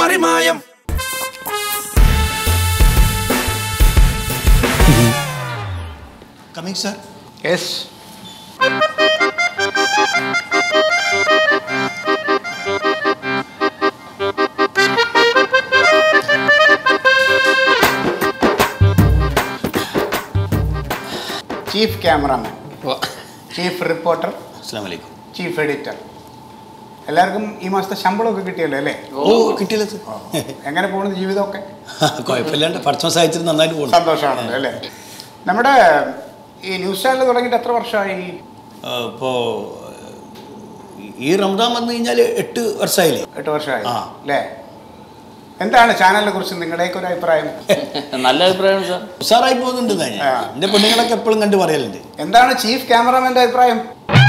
പാറിമായം coming sir yes chief cameraman chief reporter അസ്സാം വലൈക്കും chief editor എല്ലാവർക്കും ഈ മാസത്തെ ശമ്പളമൊക്കെ കിട്ടിയല്ലോ അല്ലേ ഓ കിട്ടിയില്ല സർ എങ്ങനെ പോകുന്നു ജീവിതമൊക്കെ കുഴപ്പമില്ലാണ്ട് പഠിച്ച സഹായിച്ചിട്ട് നന്നായിട്ട് പോകുന്നു സന്തോഷമാണല്ലോ അല്ലേ നമ്മുടെ ഈ ന്യൂസ് ചാനൽ തുടങ്ങിയിട്ട് എത്ര വർഷമായി ഇപ്പോൾ ഈ റംദാൻ വന്നു കഴിഞ്ഞാൽ എട്ട് വർഷമായില്ലേ എട്ട് വർഷമായി ആ. അല്ലേ എന്താണ് ചാനലിനെ കുറിച്ച് നിങ്ങളുടെയൊക്കെ ഒരു അഭിപ്രായം നല്ല അഭിപ്രായമാണ് സാർ ഉഷാറായി പോകുന്നുണ്ട് ഞാൻ ആ. എൻ്റെ പെണ്ണുങ്ങളൊക്കെ എപ്പോഴും കണ്ടു പറയലുണ്ട് എന്താണ് ചീഫ് ക്യാമറാമാന്റെ അഭിപ്രായം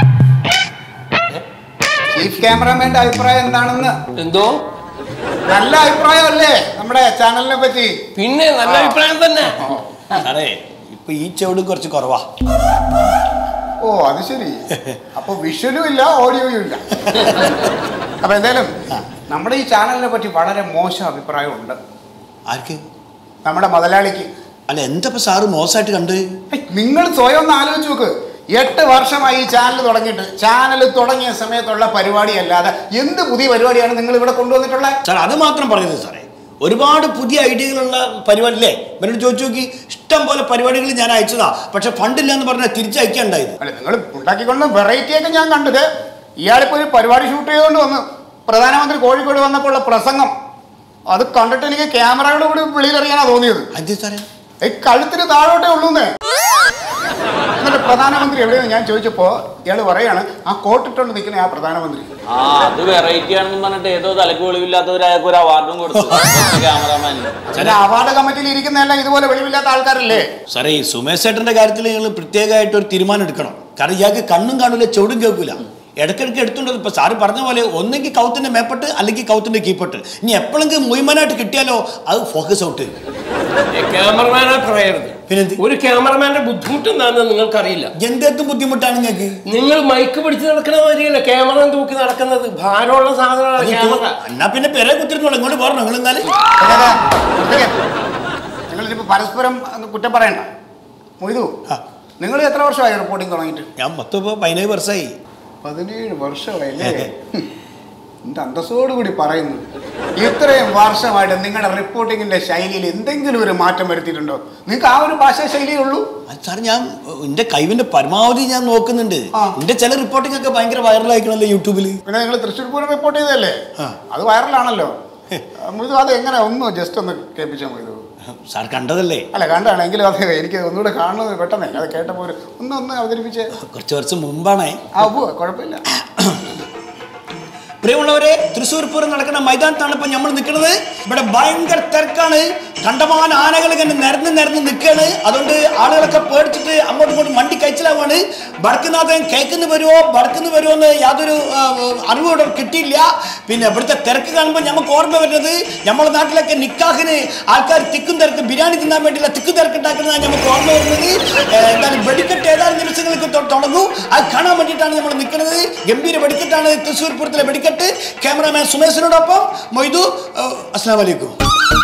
ചീഫ് ക്യാമറാമാന്റെ അഭിപ്രായം എന്താണെന്ന് എന്തോ നല്ല അഭിപ്രായമല്ലേ നമ്മുടെ ചാനലിനെ പറ്റി പിന്നെ നല്ല അഭിപ്രായം തന്നെ സാറേ ഇപ്പൊ ഈ ചുവടും കുറച്ച് കുറവാ ഓ അത് ശരി അപ്പൊ വിഷ്വലും ഇല്ല ഓഡിയോയും ഇല്ല അപ്പൊ എന്തായാലും നമ്മുടെ ഈ ചാനലിനെ പറ്റി വളരെ മോശം അഭിപ്രായമുണ്ട് ആർക്ക് നമ്മുടെ മുതലാളിക്ക് അല്ല എന്താ ഇപ്പൊ സാറ് മോശമായിട്ട് കണ്ട് ഏയ്, നിങ്ങൾ സ്വയം ഒന്ന് ആലോചിച്ച് നോക്ക് എട്ട് വർഷമായി ഈ ചാനൽ തുടങ്ങിയിട്ട് ചാനൽ തുടങ്ങിയ സമയത്തുള്ള പരിപാടി അല്ലാതെ എന്ത് പുതിയ പരിപാടിയാണ് നിങ്ങൾ ഇവിടെ കൊണ്ടുവന്നിട്ടുള്ളത് സാർ അത് മാത്രം പറയുന്നത് സാറേ ഒരുപാട് പുതിയ ഐഡിയകളുള്ള പരിപാടി അല്ലേ ഇവരോട് ചോദിച്ചു നോക്കി ഇഷ്ടം പോലെ പരിപാടികൾ ഞാൻ അയച്ചതാ പക്ഷെ ഫണ്ടില്ല എന്ന് പറഞ്ഞാൽ തിരിച്ചയക്കാണ്ടായത് അല്ല നിങ്ങൾ ഉണ്ടാക്കിക്കൊണ്ട് വെറൈറ്റി ഒക്കെ ഞാൻ കണ്ടത് ഇയാളിപ്പോ ഒരു പരിപാടി ഷൂട്ട് ചെയ്തുകൊണ്ട് വന്നു പ്രധാനമന്ത്രി കോഴിക്കോട് വന്നപ്പോൾ ഉള്ള പ്രസംഗം അത് കണ്ടിട്ട് എനിക്ക് ക്യാമറയുടെ കൂടി വെളിയിലെറിയാനാ തോന്നിയത് അതെ സാറേ ഈ കഴുത്തിന് താഴോട്ടേ ഉള്ളൂന്നേ എന്നിട്ട് പ്രധാനമന്ത്രി എവിടെയെന്ന് ഞാൻ ചോദിച്ചപ്പോ ഇയാള് പറയാണ് ആ കോട്ടിട്ടുകൊണ്ട് നിൽക്കുന്ന ആ പ്രധാനമന്ത്രി ആ അത് വെറൈറ്റി ആണെന്ന് പറഞ്ഞിട്ട് ഏതോ തലക്ക് വെളിവില്ലാത്തവരായക്ക് ഒരു അവാർഡും കൊടുത്തു ക്യാമറാമാന് ചില അവാർഡ് കമ്മിറ്റിയിൽ ഇരിക്കുന്നതെല്ലാം ഇതുപോലെ വെളിവില്ലാത്ത ആൾക്കാരല്ലേ സാറേ ഈ സുമേഷ് ചേട്ടന്റെ കാര്യത്തിൽ നിങ്ങൾ പ്രത്യേകമായിട്ട് ഒരു തീരുമാനം എടുക്കണം കാരണം ഇയാൾക്ക് കണ്ണും കാണൂല ചെവിടും കേൾക്കൂല ഇടയ്ക്കിടയ്ക്ക് എടുത്തുകൊണ്ട് ഇപ്പൊ സാറ് പറഞ്ഞ പോലെ ഒന്നെങ്കിൽ കൗത്തിന്റെ മേപ്പട്ട് അല്ലെങ്കിൽ കൗത്തിന്റെ കീപ്പട്ട് ഇനി എപ്പോഴെങ്കിലും മുയ്മനായിട്ട് കിട്ടിയാലോ അത് ഫോക്കസ് ഔട്ട് ക്യാമറമാനെ പറയരുത് പിന്നെന്ത് ഒരു ക്യാമറമാന്റെ ബുദ്ധിമുട്ട് എന്താണെന്ന് നിങ്ങൾക്കറിയില്ല എന്തെത്തും ബുദ്ധിമുട്ടാണ് നിങ്ങൾക്ക് നിങ്ങൾ മൈക്ക് പിടിച്ച് നടക്കണ മാതിരിയല്ല ക്യാമറ തൂക്കി നടക്കുന്നത് ഭാരമുള്ള സാധനമാണ് ക്യാമറ എന്നാ പിന്നെ പെരെ കുത്തിരുന്നോളൂ ഇങ്ങോട്ട് പോരണം നിങ്ങൾ എന്നാല് നിങ്ങളിപ്പോ പരസ്പരം ഒന്ന് കുറ്റം പറയണ്ട മൊയ്തു ആ. നിങ്ങൾ എത്ര വർഷമായി റിപ്പോർട്ടിംഗ് തുടങ്ങിയിട്ട് ഞാൻ മൊത്തം ഇപ്പോൾ പതിനേഴ് വർഷമായി പതിനേഴ് വർഷമായില്ലേ എന്റെ അന്തസ്സോട് കൂടി പറയുന്നു ഇത്രയും വർഷമായിട്ട് നിങ്ങളുടെ റിപ്പോർട്ടിങ്ങിന്റെ ശൈലിയിൽ എന്തെങ്കിലും ഒരു മാറ്റം വരുത്തിയിട്ടുണ്ടോ നിങ്ങൾക്ക് ആ ഒരു ഭാഷാ ശൈലിയേ ഉള്ളൂ അത് സാർ ഞാൻ എന്റെ കഴിവിന്റെ പരമാവധി ഞാൻ നോക്കുന്നുണ്ട് ആ. എന്റെ ചില റിപ്പോർട്ടിംഗ് ഒക്കെ ഭയങ്കര വൈറലായിക്കണല്ലോ യൂട്യൂബിൽ പിന്നെ നിങ്ങൾ തൃശ്ശൂർ പൂരം റിപ്പോർട്ട് ചെയ്തതല്ലേ ആ. അത് വൈറലാണല്ലോ മൊയ്തു അത് എങ്ങനെ ഒന്ന് ജസ്റ്റ് ഒന്ന് കേൾപ്പിച്ചാൽ മൊയ്തു സാർ കണ്ടതല്ലേ അല്ല കണ്ടാണ് എങ്കിലും അത് എനിക്ക് ഒന്നുകൂടെ കാണുന്നത് പെട്ടെന്നേ അത് കേട്ടപ്പോൾ ഒരു ഒന്ന് ഒന്ന് അവതരിപ്പിച്ച് കുറച്ച് വർഷം മുമ്പാണേ ആ പോ കുഴപ്പമില്ല പ്രിയമുള്ളവരെ തൃശ്ശൂർ പൂരം നടക്കുന്ന മൈതാനത്താണ് ഇപ്പൊ നമ്മൾ നിൽക്കുന്നത് ഇവിടെ ഭയങ്കര തിരക്കാണ് കണ്ടമാന ആനകൾ ഇങ്ങനെ നിരന്ന് നിരന്ന് നിൽക്കുകയാണ് അതുകൊണ്ട് ആളുകളൊക്കെ പേടിച്ചിട്ട് അങ്ങോട്ടും ഇങ്ങോട്ടും മണ്ടി കഴിച്ചിലാവാണ് വടക്കുന്നാഥൻ കേൾക്കുന്നു വരുമോ വടക്കുന്ന് വരുമോ എന്ന് യാതൊരു ആ, അറിവ് ഇവിടെ കിട്ടിയില്ല പിന്നെ ഇവിടുത്തെ തിരക്ക് കാണുമ്പോൾ നമുക്ക് ഓർമ്മ വരുന്നത് നമ്മുടെ നാട്ടിലൊക്കെ നിക്കാഹിന് ആൾക്കാർ തിക്കും തിരക്ക് ബിരിയാണി തിന്നാൻ വേണ്ടിയുള്ള തിക്കും തിരക്ക് ഉണ്ടാക്കുന്നതാണ് നമുക്ക് ഓർമ്മ വരുന്നത് ഏ, എന്തായാലും വെടിക്കെട്ട് ഏതാനും നിമിഷങ്ങൾക്ക് തൊ- തുടങ്ങും അത് കാണാൻ വേണ്ടിയിട്ടാണ് നമ്മൾ നിൽക്കുന്നത് ഗംഭീര വെടിക്കെട്ടാണ് തൃശ്ശൂർ പൂരത്തിലെ വെടിക്കെട്ട് ക്യാമറാമാൻ സുമേഷിനോടൊപ്പം മൊയ്തു ഏ, അസ്സലാമു അലൈക്കും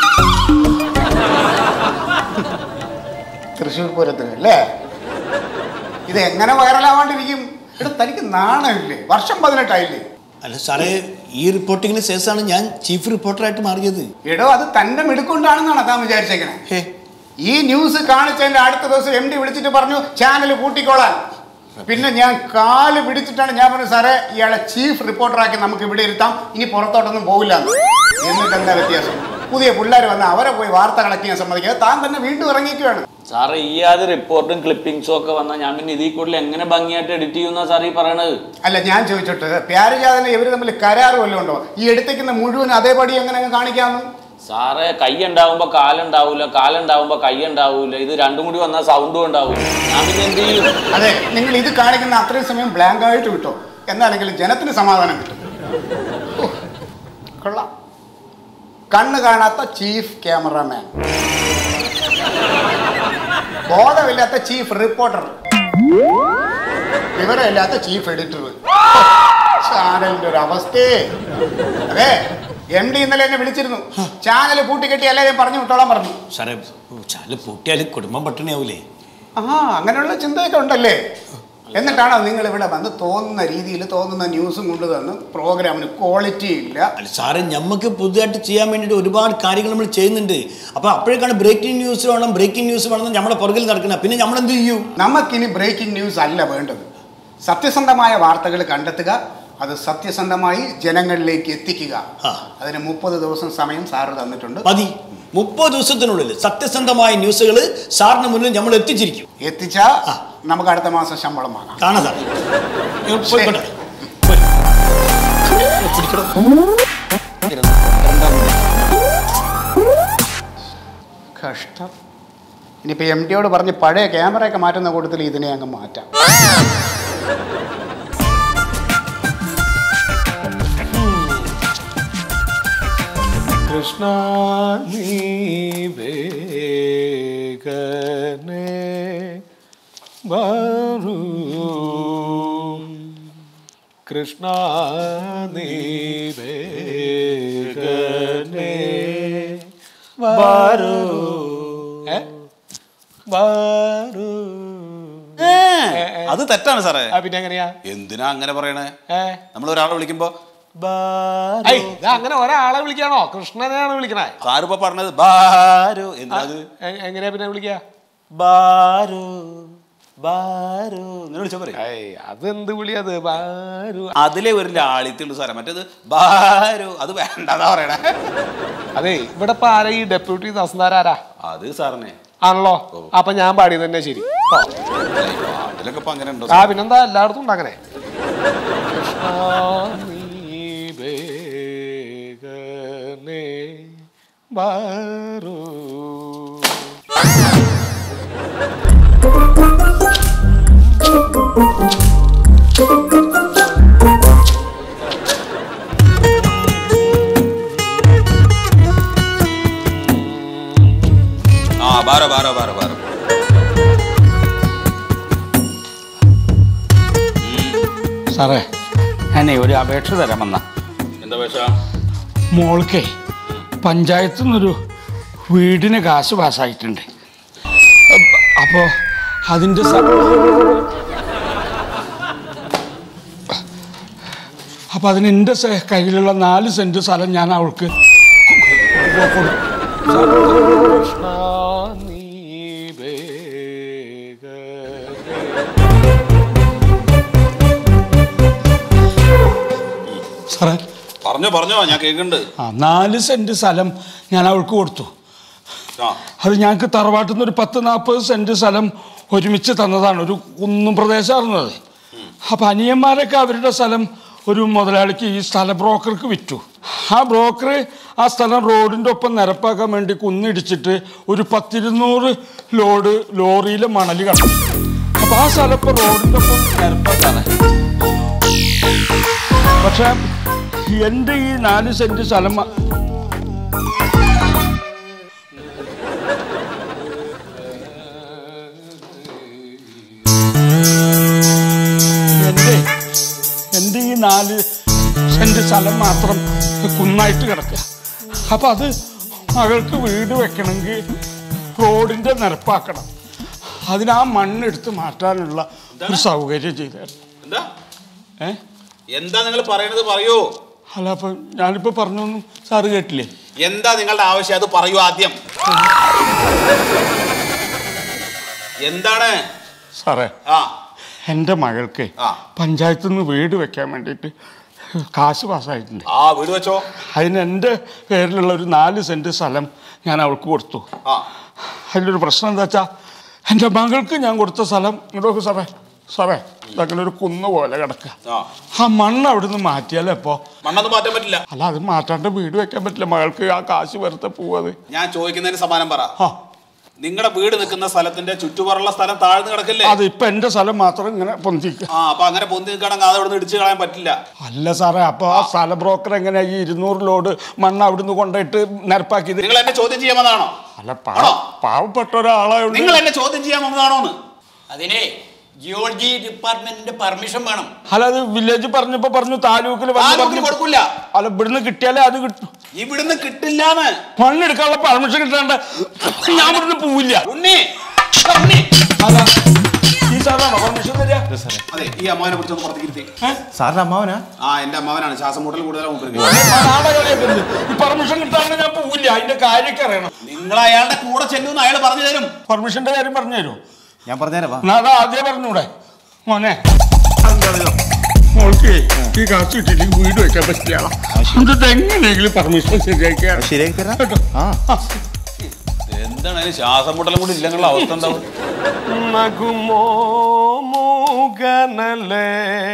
തൃശ്ശൂർ പൂരത്തിന് അല്ലേ ഇത് എങ്ങനെ വൈറലാവാണ്ടിരിക്കും ഇവിടെ തനിക്ക് നാണമില്ലേ വർഷം പതിനെട്ടായില്ലേ അല്ല സാറേ ഈ റിപ്പോർട്ടിങ്ങിന് ശേഷമാണ് ഞാൻ ചീഫ് റിപ്പോർട്ടറായിട്ട് മാറിയത് എടോ അത് തന്റെ മിടുക്കൊണ്ടാണെന്നാണ് താൻ വിചാരിച്ചേക്കണേ ഹേ ഈ ന്യൂസ് കാണിച്ചതിന്റെ അടുത്ത ദിവസം എം ഡി വിളിച്ചിട്ട് പറഞ്ഞു ചാനൽ കൂട്ടിക്കോളാൻ പിന്നെ ഞാൻ കാല് പിടിച്ചിട്ടാണ് ഞാൻ പറഞ്ഞു സാറേ ഇയാളെ ചീഫ് റിപ്പോർട്ടറാക്കി നമുക്ക് ഇവിടെ ഇരുത്താം ഇനി പുറത്തോട്ടൊന്നും പോകില്ല എന്നിട്ട് എന്താ വ്യത്യാസം പുതിയ പിള്ളേർ വന്ന് അവരെ പോയി വാർത്ത കളക്ട് ചെയ്യാൻ സമ്മതിക്കാതെ താൻ തന്നെ വീണ്ടും ഇറങ്ങിക്കുകയാണ് സാറ് ഈ ആദ്യ റിപ്പോർട്ടും ക്ലിപ്പിംഗ്സും ഒക്കെ വന്നാൽ ഞാൻ പിന്നെ ഇതിൽ കൂടുതൽ എങ്ങനെ ഭംഗിയായിട്ട് എഡിറ്റ് ചെയ്യുന്ന സാർ ഈ പറയണത് അല്ല ഞാൻ ചോദിച്ചോട്ട് പ്യാരജാതനെ ഇവർ തമ്മിൽ കരാറ് വല്ലതും ഉണ്ടോ ഈ എടുത്തേക്കുന്ന മുഴുവൻ അതേപടി എങ്ങനെ അങ്ങ് കാണിക്കാമെന്ന് സാറേ കൈ ഉണ്ടാവുമ്പോ കാലുണ്ടാവൂല കാലുണ്ടാവുമ്പോ കൈ ഉണ്ടാവൂല ഇത് രണ്ടും കൂടി വന്നാൽ സൗണ്ടും ഉണ്ടാവൂല ഞാൻ പിന്നെ എന്ത് ചെയ്യും അതെ നിങ്ങൾ ഇത് കാണിക്കുന്ന അത്രയും സമയം ബ്ലാങ്ക് ആയിട്ട് വിട്ടോ എന്നാലെങ്കിലും ജനത്തിന് സമാധാനം കിട്ടും ഓ, കൊള്ളാം കണ്ണ് കാണാത്ത ചീഫ് ക്യാമറാമാൻ ബോധമില്ലാത്ത ചീഫ് റിപ്പോർട്ടർ വിവരമില്ലാത്ത ചീഫ് എഡിറ്റർ ചാനലിന്റെ ഒരു അവസ്ഥയെ അതെ എം ഡി ഇന്നലെ എന്നെ വിളിച്ചിരുന്നു ചാനൽ കൂട്ടിക്കെട്ടി എല്ലാവരും പറഞ്ഞു വിട്ടോളാൻ പറഞ്ഞു സാറേ ചാല് പൊട്ടിയാൽ കുടുംബം പട്ടിണിയാവൂലേ ആ അങ്ങനെയുള്ള ചിന്തയൊക്കെ ഉണ്ടല്ലേ എന്നിട്ടാണോ നിങ്ങൾ ഇവിടെ വന്ന് തോന്നുന്ന രീതിയിൽ തോന്നുന്ന ന്യൂസും കൊണ്ടുതന്ന് പ്രോഗ്രാമിന് ക്വാളിറ്റി ഇല്ല അല്ല സാറേ നമുക്ക് പുതുതായിട്ട് ചെയ്യാൻ വേണ്ടിയിട്ട് ഒരുപാട് കാര്യങ്ങൾ നമ്മൾ ചെയ്യുന്നുണ്ട് അപ്പോൾ അപ്പോഴേക്കാണ് ബ്രേക്കിംഗ് ന്യൂസ് വേണം ബ്രേക്കിംഗ് ന്യൂസ് വേണം എന്ന് നമ്മുടെ പുറകിൽ നടക്കുന്നത് പിന്നെ നമ്മൾ എന്ത് ചെയ്യും നമുക്കിനി ബ്രേക്കിംഗ് ന്യൂസ് അല്ല വേണ്ടത് സത്യസന്ധമായ വാർത്തകൾ കണ്ടെത്തുക അത് സത്യസന്ധമായി ജനങ്ങളിലേക്ക് എത്തിക്കുക ആ. അതിന് മുപ്പത് ദിവസം സമയം സാറ് തന്നിട്ടുണ്ട് മതി മുപ്പത് ദിവസത്തിനുള്ളിൽ സത്യസന്ധമായ ന്യൂസുകൾ സാറിന് മുന്നിൽ നമ്മൾ എത്തിച്ചിരിക്കും എത്തിച്ചാ ആ. നമുക്ക് അടുത്ത മാസം ശമ്പളം വാങ്ങാം കാണാം സാറേ നിങ്ങൾ പോയിക്കോട്ടെ. കഷ്ടം ഇനിയിപ്പോൾ എം ഡിയോട് പറഞ്ഞ് പഴയ ക്യാമറയൊക്കെ മാറ്റുന്ന കൂട്ടത്തിൽ ഇതിനെ അങ്ങ് മാറ്റാം കൃഷ്ണ നീ വേഗനെ വരൂ കൃഷ്ണ നീ വേഗനെ വരൂ ഏ? വരൂ ഏ, അത് തെറ്റാണ് സാറേ ആ പിന്നെ എങ്ങനെയാ എന്തിനാ അങ്ങനെ പറയണേ ഏ നമ്മൾ ഒരാളെ വിളിക്കുമ്പോ ഐ, ഇത് അങ്ങനെ ഒരാളെ വിളിക്കാണോ കൃഷ്ണനെയാണ് വിളിക്കണേ സാറ് ഇപ്പൊ പറഞ്ഞത് ബാരു എന്തിനാ അത് എ- എങ്ങനെയാ പിന്നെ വിളിക്കുക ബാരു ബാരു ഇങ്ങനെ വിളിച്ചാ പോരെ ഐ അതെന്ത് വിളിയത് ബാരു അതിലെ ഒരു ലാളിത്യമുള്ളൂ സാറേ മറ്റേത് ബാരു അത് വേണ്ടതാ പറയണേ അതെ ഇവിടെ ഇപ്പൊ ആരാ ഈ ഡെപ്യൂട്ടി തഹസിൽദാർ ആരാ അത് സാറിനെ ആണല്ലോ അപ്പൊ ഞാൻ പാടിയത് തന്നെ ശരി ട്ടോ. അതിലൊക്കെ ഇപ്പൊ അങ്ങനെ ഉണ്ടോ ആ പിന്നെന്താ എല്ലായിടത്തും ഉണ്ട് അങ്ങനെ കൃഷ്ണ നീ വേഗനെ വരൂ. ആ ബാരോ ബാരോ ബാരോ ബാരോ സാറേ ഞാനേ ഒരു അപേക്ഷ തരാൻ വന്ന എന്താ പക്ഷ മോൾക്കേ പഞ്ചായത്തു നിന്നൊരു വീടിന് കാശ് പാസ്സായിട്ടുണ്ട് അപ്പോൾ അതിൻ്റെ അപ്പോൾ അതിന് എൻ്റെ സ- കയ്യിലുള്ള നാല് സെൻറ്റ് സ്ഥലം ഞാൻ അവൾക്ക് കൊ- കൊടു- കൃഷ്ണ നീ വേഗനെ സാറേ പറഞ്ഞോ പറഞ്ഞോ ഞാൻ കേൾക്കുന്നുണ്ട് ആ നാല് സെൻറ്റ് സ്ഥലം ഞാൻ അവൾക്ക് കൊടുത്തു ആ അത് ഞങ്ങൾക്ക് തറവാട്ടിൽ നിന്ന് ഒരു പത്ത് നാൽപ്പത് സെൻറ്റ് സ്ഥലം ഒരുമിച്ച് തന്നതാണ് ഒരു കുന്നും പ്രദേശമായിരുന്നു അത് അപ്പം അനിയന്മാരൊക്കെ അവരുടെ സ്ഥലം ഒരു മുതലാളിക്ക് ഈ സ്ഥല ബ്രോക്കർക്ക് വിറ്റു ആ ബ്രോക്കർ ആ സ്ഥലം റോഡിൻ്റെ ഒപ്പം നിരപ്പാക്കാൻ വേണ്ടി കുന്നിടിച്ചിട്ട് ഒരു പത്തിരുന്നൂറ് ലോഡ് ലോറിയിൽ മണൽ കടന്നു അപ്പം ആ സ്ഥലം ഇപ്പോൾ റോഡിൻ്റെ ഒപ്പം നിരപ്പാക്കാണ് പക്ഷേ എൻ്റെ ഈ നാല് സെൻറ്റ് സ്ഥലം മ- എൻ്റെ എൻ്റെ ഈ നാല് സെൻറ്റ് സ്ഥലം മാത്രം കുന്നായിട്ട് കിടക്കുക അപ്പം അത് മകൾക്ക് വീട് വെക്കണമെങ്കിൽ റോഡിൻ്റെ നിരപ്പാക്കണം അതിന് ആ മണ്ണെടുത്ത് മാറ്റാനുള്ള ഒരു സൗകര്യം ചെയ്തായിരുന്നു എന്താ ഏ എന്താ നിങ്ങൾ പറയണത് പറയൂ അല്ല അപ്പം ഞാനിപ്പോൾ പറഞ്ഞൊന്നും സാറ് കേട്ടില്ലേ എന്താ നിങ്ങളുടെ ആവശ്യം അത് പറയൂ ആദ്യം എന്താണ് സാറേ ആ എൻ്റെ മകൾക്ക് ആ. പഞ്ചായത്തിൽ നിന്ന് വീട് വെക്കാൻ വേണ്ടിയിട്ട് കാശ് പാസ്സായിട്ടുണ്ട് ആ വീട് വെച്ചോ അതിന് എൻ്റെ പേരിലുള്ള ഒരു നാല് സെൻറ്റ് സ്ഥലം ഞാൻ അവൾക്ക് കൊടുത്തു ആ അതിലൊരു പ്രശ്നം എന്താ വെച്ചാൽ എൻ്റെ മകൾക്ക് ഞാൻ കൊടുത്ത സ്ഥലം ഇങ്ങോട്ട് സാറേ സാറേ അങ്ങനെ ഒരു കുന്ന് പോലെ കിടക്കുക ആ ആ മണ്ണ് അവിടുന്ന് മാറ്റിയാലേ ഇപ്പോൾ മണ്ണൊന്നും മാറ്റാൻ പറ്റില്ല അല്ല അത് മാറ്റാണ്ട് വീട് വെക്കാൻ പറ്റില്ല മകൾക്ക് ആ കാശ് വെറുതെ പോവത് ഞാൻ ചോദിക്കുന്നതിന് സമാനം പറ ആ നിങ്ങളുടെ വീട് നിൽക്കുന്ന സ്ഥലത്തിന്റെ ചുറ്റുപാടുള്ള സ്ഥലം താഴ്ന്നു കിടക്കില്ലേ അത് ഇപ്പം എൻ്റെ സ്ഥലം മാത്രം ഇങ്ങനെ പൊന്തിക്കുക ആ അപ്പൊ അങ്ങനെ പൊന്തി നിൽക്കണമെങ്കിൽ അത് അവിടെ ഇടിച്ചു കളയാൻ പറ്റില്ല അല്ല സാറേ അപ്പോൾ ആ സ്ഥല ബ്രോക്കർ എങ്ങനെയാ ഈ ഇരുന്നൂറ് ലോഡ് മണ്ണ് അവിടുന്ന് കൊണ്ടുപോയിട്ട് നിരപ്പാക്കിയത് നിങ്ങൾ എന്നെ ചോദ്യം ചെയ്യാൻ വന്നതാണോ അല്ല പാവ പാവപ്പെട്ട ഒരാളായോണ്ട് നിങ്ങൾ എന്നെ ചോദ്യം ചെയ്യാൻ വന്നതാണോന്ന് അതിനെ ജിയോളജി ഡിപ്പാർട്ട്മെന്റിന്റെ പെർമിഷൻ വേണം അല്ല അത് വില്ലേജ് പറഞ്ഞപ്പോ പറഞ്ഞു താലൂക്കിൽ വന്ന് താലൂക്കിൽ പറഞ്ഞു. കൊടുക്കില്ല അല്ല ഇവിടുന്ന് കിട്ടിയാലേ അത് കിട്ടും ഇവിടുന്ന് കിട്ടില്ലാന്ന് മണ്ണെടുക്കാനുള്ള പെർമിഷൻ കിട്ടാണ്ട് ഞാൻ ഇവിടുന്ന് പോവില്ല ഉണ്ണി എടാ ഉണ്ണി അല്ല ഈ സാറാണോ പെർമിഷൻ തരിക അതെ ഈ അമ്മാവനെ പിടിച്ചൊന്ന് പുറത്തേക്ക് ഇരുത്തി സാറിന്റെ അമ്മാവനാ ആ എന്റെ അമ്മാവനാണ് ശ്വാസം മുട്ടൽ കൂടുതലാണ് മൂപ്പർക്ക് നാടകളിയൊക്കെ ഈ പെർമിഷൻ കിട്ടാണ്ട് ഞാൻ പോവില്ല അതിന്റെ കാര്യമൊക്കെ അറിയണം നിങ്ങൾ അയാളുടെ കൂടെ ചെല്ലുമെന്ന് അയാൾ പറഞ്ഞു തരും പെർമിഷന്റെ കാര്യം പറഞ്ഞു തരുമോ ഞാൻ പറഞ്ഞുതരാം വാ എന്നാ അത് ആദ്യം പറഞ്ഞൂടെ മോനെ മോൾക്ക് ഈ കാശ് കിട്ടിയില്ലെങ്കിൽ വീട് വെക്കാൻ പറ്റില്ല എന്നിട്ട് എങ്ങനെയെങ്കിലും പെർമിഷൻ ശരിയാക്കിയാണ് ശരിയാക്കി തരാം ആ എന്താണ് അതിന് ശ്വാസം മുട്ടലും കൂടി ഇല്ലെന്നുള്ള അവസ്ഥ എന്താവും നഗുമോ മൂകനലെ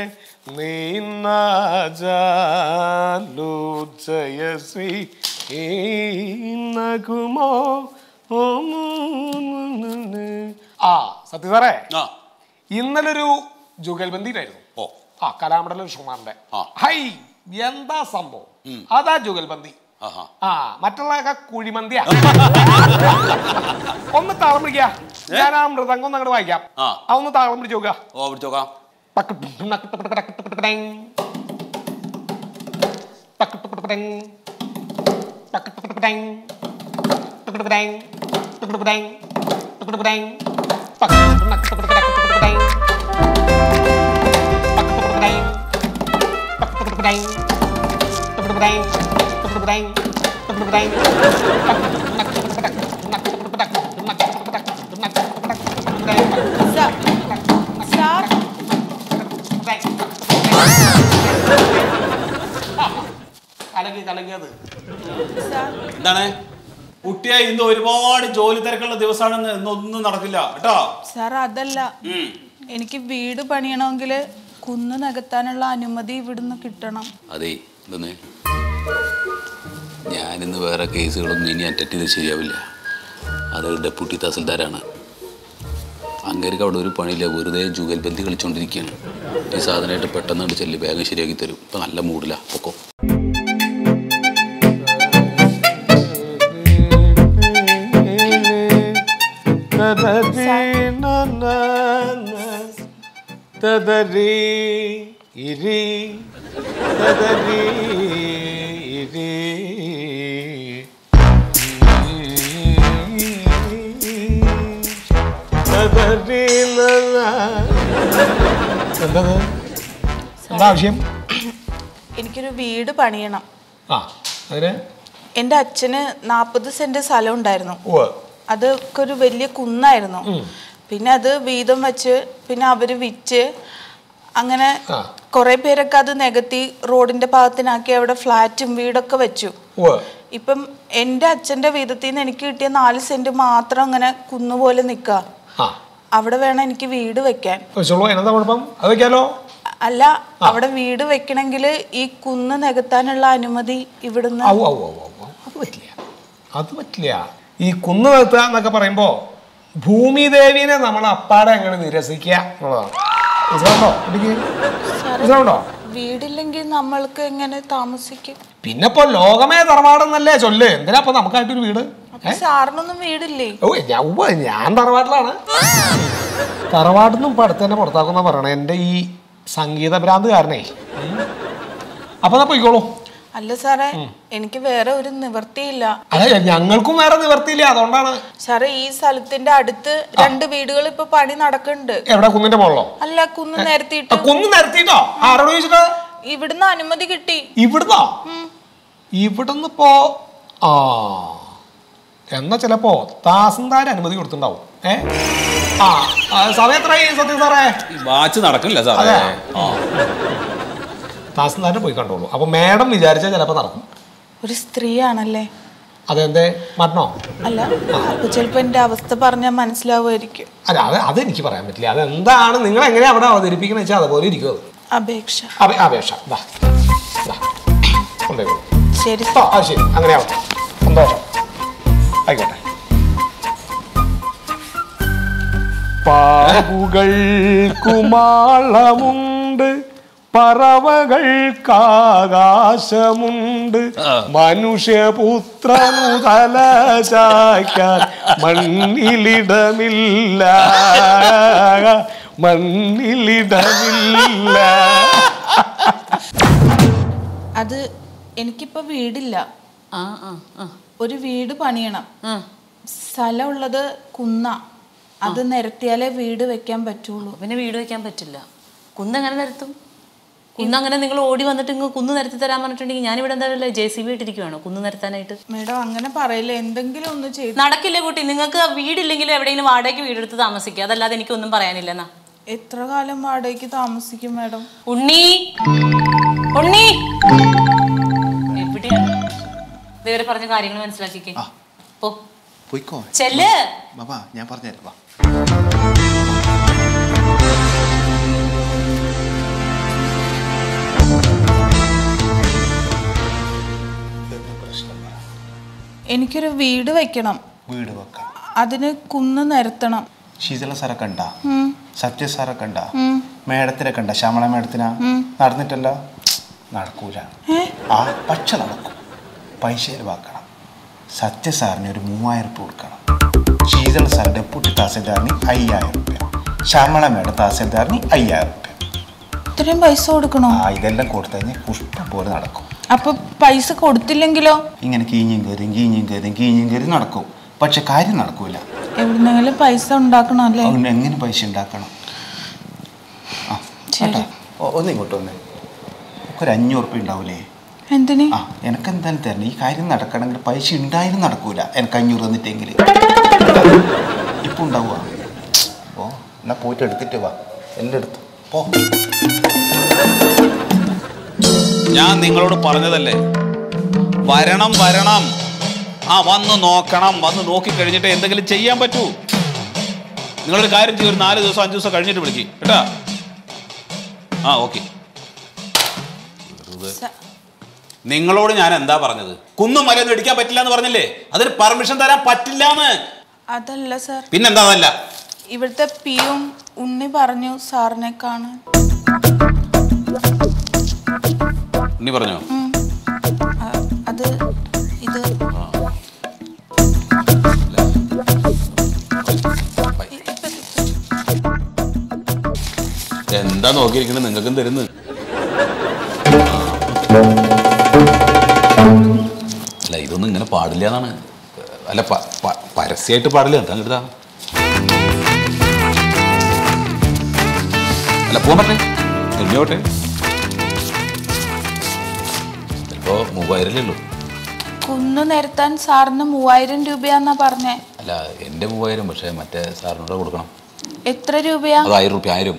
നീനാജാലുജയശ്രീ നഗുമോ ആ സത്യ സാറേ ആ ഇന്നലെ ഒരു ജുഗൽബന്ദിയിലായിരുന്നു ഓ ആ കലാമണ്ഡലം ഷുമാറിന്റെ ആ. ഹൈ എന്താ സംഭവം അതാ ജുഗൽബന്ദി ആഹാ ആ മറ്റുള്ളതൊക്കെ കുഴിമന്തിയാ ഒന്ന് താളം പിടിക്കുക ഞാൻ ആ മൃദംഗം ഒന്ന് അങ്ങോട്ട് വായിക്കാം ആ. ആ ഒന്ന് താളം പിടിച്ച് നോക്കുക ഓ പിടിച്ചോക്കാം സാർ കലകി കലകിയത് സാർ എന്താണ് കുട്ടിയെ ഇന്ന് ഒരുപാട് ജോലി തിരക്കുള്ള ദിവസമാണെന്ന് ഇന്നൊന്നും നടക്കില്ല കേട്ടോ സാർ അതല്ല ഉം. എനിക്ക് വീട് പണിയണമെങ്കിൽ കുന്ന് നികത്താനുള്ള അനുമതി ഇവിടുന്ന് കിട്ടണം അതെ ഇതൊന്ന് ഞാനിന്ന് വേറെ കേസുകളൊന്നും ഇനി അറ്റൻഡ് ചെയ്ത് ശരിയാവില്ല അത് ഡെപ്യൂട്ടി തഹസിൽദാരാണ് അങ്ങേർക്ക് അവിടെ ഒരു പണിയില്ല വെറുതെ ജുഗൽബന്ദി കളിച്ചുകൊണ്ടിരിക്കുകയാണ് ഈ സാധനമായിട്ട് പെട്ടെന്ന് ചെല്ലി വേഗം ശരിയാക്കി തരും ഇപ്പം നല്ല മൂഡില്ല പൊക്കോ തദരി ഇരി തദരി ഇരി തദരി എന്താ എന്താ ആവശ്യം എനിക്കൊരു വീട് പണിയണം ആ അതിന് എൻ്റെ അച്ഛന് നാൽപ്പത് സെന്റ് സ്ഥലം ഉണ്ടായിരുന്നു ഓ അതൊക്കെ ഒരു വലിയ കുന്നായിരുന്നു പിന്നെ അത് വീതം വെച്ച് പിന്നെ അവര് വിറ്റ് അങ്ങനെ ആ. കുറെ പേരൊക്കെ അത് നികത്തി റോഡിന്റെ ഭാഗത്തിനാക്കി അവിടെ ഫ്ലാറ്റും വീടൊക്കെ വെച്ചു ഓ ഇപ്പം എൻ്റെ അച്ഛൻ്റെ വീതത്തിൽ നിന്ന് എനിക്ക് കിട്ടിയ നാല് സെന്റ് മാത്രം അങ്ങനെ കുന്നുപോലെ നിൽക്കുക ആ അവിടെ വേണം എനിക്ക് വീട് വെക്കാൻ വെച്ചോളൂ എന്താ കുഴപ്പം അത് വെക്കാലോ അല്ല അവിടെ വീട് വെക്കണമെങ്കിൽ ഈ കുന്ന് നികത്താനുള്ള അനുമതി ഇവിടുന്ന് ഔ ഔ ഔ ഔ ഔ. അത് പറ്റില്ല അത് പറ്റില്ല ഈ കുന്നു നിർത്തുക എന്നൊക്കെ പറയുമ്പോ ഭൂമി ദേവീനെ നമ്മൾ അപ്പാടെ അങ്ങനെ നിരസിക്കുക എന്നുള്ളതാണ് മനസ്സിലാവുണ്ടോ എനിക്ക് മനസ്സിലാവുണ്ടോ വീടില്ലെങ്കിൽ നമ്മൾക്ക് എങ്ങനെ താമസിക്കും പിന്നെ ഇപ്പൊ ലോകമേ തറവാടെന്നല്ലേ ചൊല്ല് എന്തിനാ ഇപ്പൊ നമുക്കായിട്ടൊരു വീട് അപ്പൊ സാറിനൊന്നും വീടില്ലേ ഓ ഞാൻ ഉവ്വ്, ഞാൻ തറവാട്ടിലാണ് തറവാട്ടിന്നും ഇപ്പൊ അടുത്ത് തന്നെ പുറത്താക്കുന്ന പറയണേ എൻ്റെ ഈ സംഗീത ഭ്രാന്ത് കാരണേ ഉം. അപ്പൊ എന്നാ പോയിക്കോളൂ അല്ല സാറേ എനിക്ക് വേറെ ഒരു നിവൃത്തിയില്ല അതെ ഞങ്ങൾക്കും വേറെ നിവർത്തിയില്ല അതുകൊണ്ടാണ് സാറേ ഈ സ്ഥലത്തിന്റെ അടുത്ത് രണ്ട് വീടുകൾ ഇപ്പൊ പണി നടക്കുന്നുണ്ട് എവിടെ കുന്നിന്റെ മുകളിലോ അല്ല കുന്ന് ആ, നിരത്തിയിട്ട് കുന്ന് നിരത്തിട്ടോ ആരോട് ചോദിച്ചിട്ട് ഇവിടുന്ന് അനുമതി കിട്ടി ഇവിടുന്നോ ഇവിടുന്ന് ഇപ്പോ ആ എന്നാ ചിലപ്പോ താസന്താര അനുമതി കൊടുത്തിണ്ടാവും ഏ ആ ആ, സമയം എത്രയായി സത്യം സാറേ ഈ വാച്ച് നടക്കില്ല സാറേ അതെ ആ താസന്താരെ പോയി കണ്ടോളൂ അപ്പൊ മേഡം വിചാരിച്ചാൽ ചിലപ്പോ നടക്കും ഒരു സ്ത്രീയാണല്ലേ അതെന്തേ മരണോ അല്ല അപ്പൊ ചിലപ്പോ എന്റെ അവസ്ഥ പറഞ്ഞാൽ മനസ്സിലാവുമായിരിക്കും അല്ല അത് അതെനിക്ക് പറയാൻ പറ്റില്ല അതെന്താണ് നിങ്ങൾ എങ്ങനെയാ അവിടെ അവതരിപ്പിക്കണ വെച്ചാൽ അതുപോലെ ഇരിക്കും അത് അപേക്ഷ അപേ- അപേക്ഷ ദാ ദാ കൊണ്ടുപോയിക്കോളൂ ശരി ആ അത് ശരി അങ്ങനെ ആവട്ടെ സന്തോഷം ആയിക്കോട്ടെ പാവുകൾക്കുമാളമുണ്ട് പറവകൾക്കാകാശമുണ്ട് മനുഷ്യപുത്രനു തല ചായ്ക്കാൻ മണ്ണിലിടമില്ല മണ്ണിലിടവില്ല അത് എനിക്കിപ്പോ വീടില്ല ആ ആ ആ ഒരു വീട് പണിയണം ആ സ്ഥലമുള്ളത് കുന്ന അത് നിരത്തിയാലേ വീട് വെക്കാൻ പറ്റുള്ളൂ പിന്നെ വീട് വെക്കാൻ പറ്റില്ല കുന്ന് എങ്ങനെ നിരത്തും കുന്ന് അങ്ങനെ നിങ്ങൾ ഓടി വന്നിട്ട് ഇങ്ങ് കുന്ന് നിരത്തി തരാൻ പറഞ്ഞിട്ടുണ്ടെങ്കിൽ ഞാനിവിടെ എന്തായാലും ജെ സി ബി ഇട്ടിരിക്കുവാണോ കുന്ന് നിരത്താനായിട്ട് മേഡം അങ്ങനെ പറയില്ല എന്തെങ്കിലും ഒന്ന് ചെയ്ത് നടക്കില്ല കുട്ടി നിങ്ങൾക്ക് വീടില്ലെങ്കിലും എവിടെയെങ്കിലും വാടകയ്ക്ക് വീടെടുത്ത് താമസിക്കുക അതല്ലാതെ എനിക്കൊന്നും പറയാനില്ലെന്നാ എത്ര കാലം വാടകയ്ക്ക് താമസിക്കും മേഡം ഉണ്ണി ഉണ്ണി എവിടെയാണ് ഇതുവരെ പറഞ്ഞ കാര്യങ്ങൾ മനസ്സിലാക്കിക്കേ പോ പോയിക്കോ ചെല്ല് ബാബാ ഞാൻ പറഞ്ഞുതരാം വാ എനിക്കൊരു വീട് വെക്കണം വീട് വെക്കാം അതിന് കുന്ന് നിരത്തണം ശീതള സാറൊക്കെ ഉണ്ടാ ഉം, സത്യ സാറൊക്കെ ഉണ്ടാ ഉം. മേഡത്തിനെ കണ്ട ശ്യാമള മേഡത്തിനാ നടന്നിട്ടല്ല നടക്കൂല ഏ? ആ പക്ഷെ നടക്കും പൈസ ചെലവാക്കണം സത്യ സാറിന് ഒരു മൂവായിരം ഉറുപ്പ് കൊടുക്കണം ശീതള സാർ ഡെപ്യൂട്ടി തഹസിൽദാറിന് അയ്യായിരം റുപ്യ ശ്യാമള മേഡം തഹസിൽദാറിന് അയ്യായിരം റുപ്യ ഇത്രയും പൈസ കൊടുക്കണോ ആ ഇതെല്ലാം കൊടുത്തു കഴിഞ്ഞാൽ പുഷ്പം പോലെ നടക്കും അപ്പൊ പൈസ കൊടുത്തില്ലെങ്കിലോ ഇങ്ങനെ കീഞ്ഞും കയറിയും കീഞ്ഞും കയറിയും കീഞ്ഞും കയറി നടക്കും പക്ഷെ കാര്യം നടക്കൂല എവിടുന്നെങ്കിലും പൈസ ഉണ്ടാക്കണം അല്ലേ അതുകൊണ്ട് എങ്ങനെ പൈസ ഉണ്ടാക്കണം ആ ശരി. കേട്ടോ ഓ, ഒന്ന് ഇങ്ങോട്ട് വന്നേ ഒരു അഞ്ഞൂറ് ഉറുപ്പ്യ ഉണ്ടാവൂലേ എന്തിന് ആ എനിക്ക് എന്തായാലും തരണം ഈ കാര്യം നടക്കണമെങ്കിൽ പൈസ ഉണ്ടായാലും നടക്കൂല എനിക്ക് അഞ്ഞൂറ് തന്നിട്ടെങ്കിൽ ഇപ്പൊ ഉണ്ടാവുക ഓ എന്നാ പോയിട്ട് എടുത്തിട്ട് വാ എല്ലാം എടുത്തു പോ ഞാൻ നിങ്ങളോട് പറഞ്ഞതല്ലേ വരണം വരണം ആ വന്ന് നോക്കണം വന്ന് നോക്കി കഴിഞ്ഞിട്ട് എന്തെങ്കിലും ചെയ്യാൻ പറ്റൂ നിങ്ങളൊരു കാര്യം ചെയ്യും ഒരു നാല് ദിവസം അഞ്ച് ദിവസം കഴിഞ്ഞിട്ട് വിളിക്കും കേട്ടാ ആ ഓക്കെ നിങ്ങളോട് ഞാൻ എന്താ പറഞ്ഞത് കുന്നും മലയൊന്നും ഇടിക്കാൻ പറ്റില്ല എന്ന് പറഞ്ഞില്ലേ അതിന് പെർമിഷൻ തരാൻ പറ്റില്ല എന്ന് അതല്ല സാർ പിന്നെന്താ അതല്ല ഇവിടുത്തെ പിയും ഉണ്ണി പറഞ്ഞു സാറിനെ കാണാൻ ഉണ്ണി പറഞ്ഞോ ഉം. അ- അത് ഇത് എന്താ നോക്കിയിരിക്കുന്നത് നിങ്ങൾക്കും തരുന്നു അല്ല ഇതൊന്നും ഇങ്ങനെ പാടില്ല എന്നാണ് അല്ല പ- പ- പരസ്യമായിട്ട് പാടില്ല എന്താ എടുത്താ അല്ല പോകാൻ പറ്റേ എണ്ണയോട്ടെ ചിലപ്പോ മൂവായിരല്ലേ ഉള്ളൂ കുന്ന് നിരത്താൻ സാറിന് മൂവായിരം രൂപയാന്നാ പറഞ്ഞേ അല്ല എൻ്റെ മൂവായിരം പക്ഷേ മറ്റേ സാറിനോട് കൊടുക്കണം എത്ര രൂപയാ അത് ആയിരം റുപ്യ ആയിരം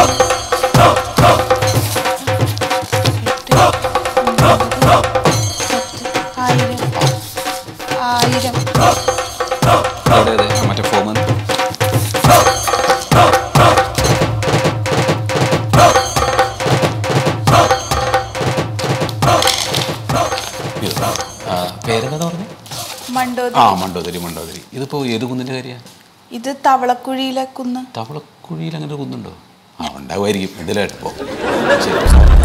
ആയിരം ആയിരം അവിടെ അതെ മറ്റേ ഫോം പേരെന്താ പറഞ്ഞു മണ്ടോദരി ആ മണ്ടോദരി മണ്ടോദരി ഇതിപ്പോ ഏത് കുന്നിന്റെ കാര്യ ഇത് തവളക്കുഴിയിലെ കുന്ന് തവളക്കുഴിയിൽ അങ്ങനെ ഒരു കുന്നുണ്ടോ ആ ഉണ്ടാവുമായിരിക്കും ഇതിലായിട്ട് പോ ശരി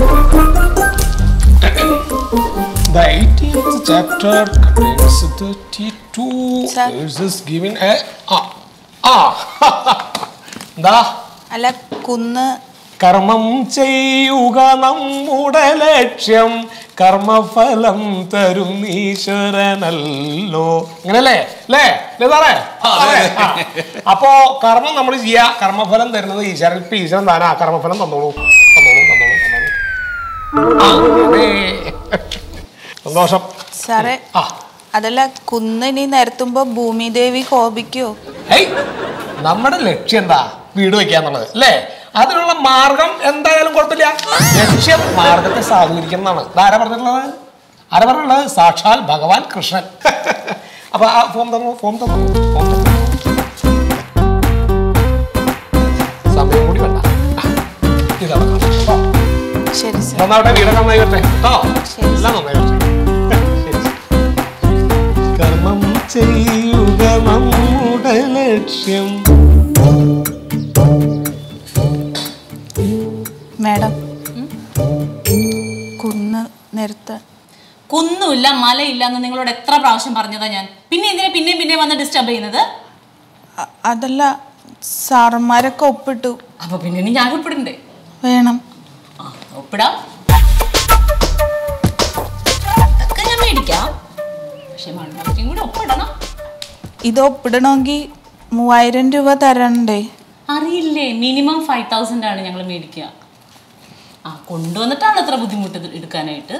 The 18th chapter contains 32 Sir. verses given a ആ ആ എന്താ അല്ല കുന്ന് കർമ്മം ചെയ്യുക നമ്മുടെ ലക്ഷ്യം കർമ്മഫലം തരും ഈശ്വരനല്ലോ ഇങ്ങനല്ലേ അല്ലേ അല്ലേ സാറേ അതെ. ആ. അപ്പോ കർമ്മം നമ്മൾ ചെയ്യാ കർമ്മഫലം തരുന്നത് ഈശ്വരൻ ഇപ്പൊ ഈശ്വരൻ താനാ കർമ്മഫലം തന്നോളൂ തന്നോളൂ തന്നോളൂ തന്നോളൂ അങ്ങനെ. സന്തോഷം സാറേ ആ അതല്ല കുന്ന് ഇനി നിരത്തുമ്പോ ഭൂമിദേവി കോപിക്കോ ഹേയ് നമ്മുടെ ലക്ഷ്യം എന്താ വീട് വെക്കാന്നുള്ളത് അല്ലേ അതിനുള്ള മാർഗം എന്തായാലും കുഴപ്പമില്ല ലക്ഷ്യം മാർഗത്തെ സാധൂകരിക്കണം എന്നാണ് ഇതാരാ പറഞ്ഞിട്ടുള്ളത് ആരാ പറഞ്ഞിട്ടുള്ളത് സാക്ഷാൽ ഭഗവാൻ കൃഷ്ണൻ അപ്പൊ ആ ഫോം തന്നു ഫോം തന്നു ഫോം തന്നു സമയം കൂടി വേണ്ട ആ, ഇതാണ് കേട്ടോ. ശരി സാർ നന്നാവട്ടെ വീടൊക്കെ നന്നായി വരട്ടെ കേട്ടോ ശരി. എല്ലാം നന്നായി വരട്ടെ ശരി കർമ്മം ചെയ്യുക നമ്മുടെ ലക്ഷ്യം മാഡം കുന്ന് നിരത്താൻ കുന്നുമില്ല മലയില്ല എന്ന് നിങ്ങളോട് എത്ര പ്രാവശ്യം പറഞ്ഞതാ ഞാൻ പിന്നെ എന്തിനാ പിന്നെയും പിന്നെയും വന്ന് ഡിസ്റ്റർബ് ചെയ്യുന്നത് അ- അതല്ല സാറന്മാരൊക്കെ ഒപ്പിട്ടു അപ്പൊ പിന്നെ ഇനി ഞാൻ ഒപ്പിടണ്ടേ വേണം ആ ഒപ്പിടാം അതൊക്കെ ഞാൻ മേടിക്കാം പക്ഷെ മണ്ണൊക്കെയും കൂടെ ഒപ്പിടണം ഇത് ഒപ്പിടണമെങ്കിൽ മൂവായിരം രൂപ തരണ്ടേ അറിയില്ലേ മിനിമം ഫൈവ് തൗസൻഡ് ആണ് ഞങ്ങൾ മേടിക്കുക ആ കൊണ്ടുവന്നിട്ടാണ് അത്ര ബുദ്ധിമുട്ട് ഇത് എടുക്കാനായിട്ട്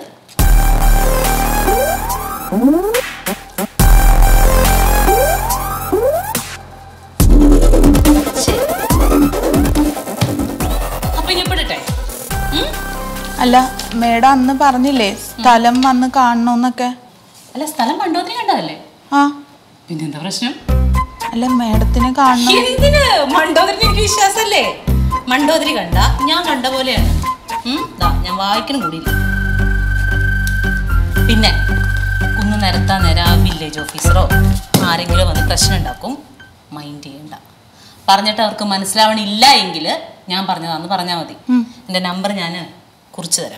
ശരി. അപ്പൊ ഇനി എപ്പിടട്ടെ ഉം? അല്ല മേഡം അന്ന് പറഞ്ഞില്ലേ സ്ഥലം വന്ന് കാണണമെന്നൊക്കെ അല്ല സ്ഥലം പണ്ടോത്തിരി കണ്ടതല്ലേ ആ പിന്നെന്താ പ്രശ്നം അല്ല മേഡത്തിനെ കാണണം എന്തിന് മണ്ടോദരി എനിക്ക് വിശ്വാസല്ലേ മണ്ടോദരി കണ്ട ഞാൻ കണ്ട പോലെയാണ് ഉം, ദാ, ഞാൻ വായിക്കണം കൂടിയില്ല പിന്നെ കുന്ന് നിരത്താൻ നേരം ആ വില്ലേജ് ഓഫീസറോ ആരെങ്കിലും വന്ന് പ്രശ്നം ഉണ്ടാക്കും മൈൻഡ് ചെയ്യണ്ട പറഞ്ഞിട്ട് അവർക്ക് മനസ്സിലാവണില്ല എങ്കിൽ ഞാൻ പറഞ്ഞതാന്ന് പറഞ്ഞാൽ മതി എൻ്റെ നമ്പർ ഞാൻ കുറിച്ച് തരാം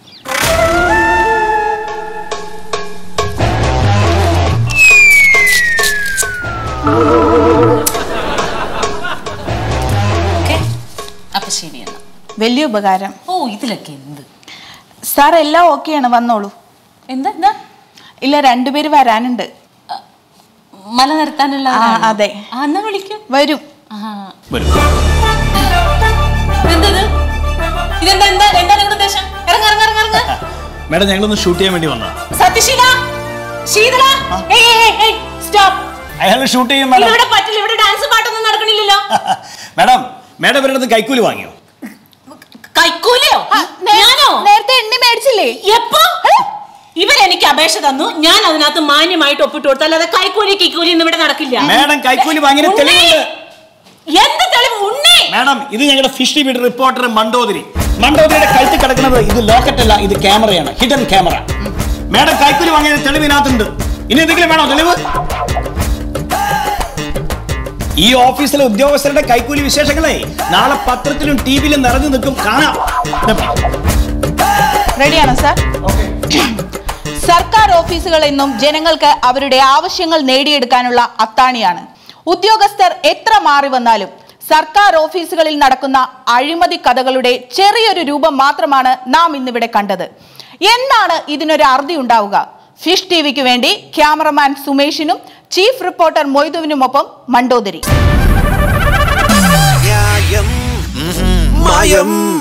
ഓക്കെ അപ്പൊ ശരി എന്നാ വലിയ ഉപകാരം ഓ ഇതിലൊക്കെ എന്ത് സാർ എല്ലാം ഓക്കെയാണ് വന്നോളൂ എന്താ എന്താ ഇല്ല രണ്ടുപേര് വരാനുണ്ട് മല നിരത്താനുള്ള ആ, അതെ. ആ, എന്നാ വിളിക്കൂ വരും ആ. ഇതെന്തത്? ഇതെന്താ എന്താ എന്താ നിങ്ങളുടെ ഉദ്ദേശം ഇറങ്ങ ഇറങ്ങ ഇറങ്ങ ഇറങ്ങ മേഡം ഞങ്ങളൊന്ന് ഷൂട്ട് ചെയ്യാൻ വേണ്ടി വന്നതാ സത്യശീല ശീതള ഏയ് ഏയ് ഏയ് ഏയ് സ്റ്റോപ്പ് അയാൾ ഷൂട്ട് ചെയ്യും മേഡം ഇവിടെ പറ്റില്ല ഇവിടെ ഡാൻസ് പാട്ടൊന്നും നടക്കണില്ലല്ലോ മേഡം മേഡം ഇവരുടെ അടുത്ത് കൈക്കൂലി വാങ്ങിയോ കൈക്കൂലിയോ ഞാനോ നേരത്തെ എണ്ണി മേടിച്ചില്ലേ എപ്പോ ഇവർ എനിക്ക് അപേക്ഷ തന്നു ഞാൻ അതിനകത്ത് മാന്യമായിട്ട് ഒപ്പിട്ട് കൊടുത്തു അല്ലാതെ കൈക്കൂലി കിക്കൂലി ഒന്നും ഇവിടെ നടക്കില്ല മേഡം കൈക്കൂലി വാങ്ങിയ ഉണ്ണി! തെളിവുണ്ട് എന്ത് തെളിവ് ഉണ്ണി മാഡം ഇത് ഞങ്ങളുടെ ഫിഷ് ടിവി റിപ്പോർട്ടർ മണ്ടോദരി മണ്ടോദരിയുടെ കഴുത്തിൽ കിടക്കുന്നത് ഇത് ലോക്കറ്റ് അല്ല ഇത് ക്യാമറയാണ് ഹിഡൻ ക്യാമറ മാഡം കൈക്കൂലി വാങ്ങിയ തെളിവ് ഇതിനകത്തുണ്ട് ഇനി എന്തെങ്കിലും വേണോ തെളിവ് ഈ ഓഫീസിലെ ഉദ്യോഗസ്ഥരുടെ കൈക്കൂലി വിശേഷങ്ങളെ നാളെ പത്രത്തിലും ടി വിയിലും നിറഞ്ഞു നിൽക്കും കാണാം റെഡിയാണോ സാർ സർക്കാർ ഓഫീസുകൾ എന്നും ജനങ്ങൾക്ക് അവരുടെ ആവശ്യങ്ങൾ നേടിയെടുക്കാനുള്ള അത്താണിയാണ് ഉദ്യോഗസ്ഥർ എത്ര മാറി വന്നാലും സർക്കാർ ഓഫീസുകളിൽ നടക്കുന്ന അഴിമതി കഥകളുടെ ചെറിയൊരു രൂപം മാത്രമാണ് നാം ഇന്നിവിടെ കണ്ടത് എന്നാണ് ഇതിനൊരു അറുതി ഉണ്ടാവുക ഫിഷ് ടി വിക്ക് വേണ്ടി ക്യാമറമാൻ സുമേഷിനും ചീഫ് റിപ്പോർട്ടർ മൊയ്തുവിനുമൊപ്പം മണ്ടോദരി മായം